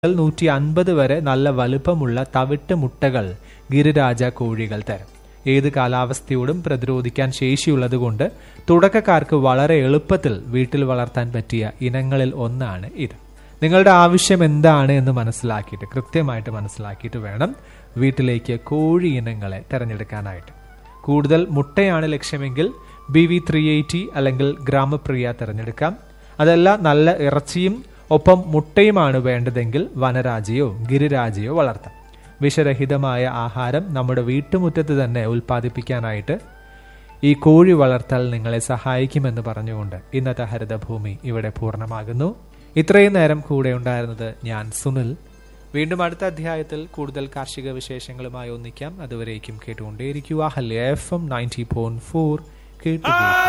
മുതൽ നൂറ്റി അൻപത് വരെ നല്ല വലുപ്പമുള്ള തവിട്ട് മുട്ടകൾ ഗിരിരാജ കോഴികൾ തരും ഏത് കാലാവസ്ഥയോടും പ്രതിരോധിക്കാൻ ശേഷിയുള്ളതുകൊണ്ട് തുടക്കക്കാർക്ക് വളരെ എളുപ്പത്തിൽ വീട്ടിൽ വളർത്താൻ പറ്റിയ ഇനങ്ങളിൽ ഒന്നാണ് ഇത് നിങ്ങളുടെ ആവശ്യം എന്താണ് എന്ന് മനസ്സിലാക്കിയിട്ട് കൃത്യമായിട്ട് മനസ്സിലാക്കിയിട്ട് വേണം വീട്ടിലേക്ക് കോഴി ഇനങ്ങളെ തിരഞ്ഞെടുക്കാനായിട്ട് കൂടുതൽ മുട്ടയാണ് ലക്ഷ്യമെങ്കിൽ ബി വി ത്രീ എയ്റ്റി അല്ലെങ്കിൽ ഗ്രാമപ്രിയ തിരഞ്ഞെടുക്കാം അതല്ല നല്ല ഇറച്ചിയും ഒപ്പം മുട്ടയുമാണ് വേണ്ടതെങ്കിൽ വനരാജയോ ഗിരിരാജയോ വളർത്താം വിഷരഹിതമായ ആഹാരം നമ്മുടെ വീട്ടുമുറ്റത്ത് തന്നെ ഉൽപ്പാദിപ്പിക്കാനായിട്ട് ഈ കോഴി വളർത്തൽ നിങ്ങളെ സഹായിക്കുമെന്ന് പറഞ്ഞുകൊണ്ട് ഇന്നത്തെ ഹരിതഭൂമി ഇവിടെ പൂർണ്ണമാകുന്നു ഇത്രയും നേരം കൂടെ ഉണ്ടായിരുന്നത് ഞാൻ സുനിൽ വീണ്ടും അടുത്ത അധ്യായത്തിൽ കൂടുതൽ കാർഷിക വിശേഷങ്ങളുമായി ഒന്നിക്കാം അതുവരേക്കും കേട്ടുകൊണ്ടേയിരിക്കുക ഹല്യ F M ninety point four കേട്ടുകൊണ്ടിരിക്കുക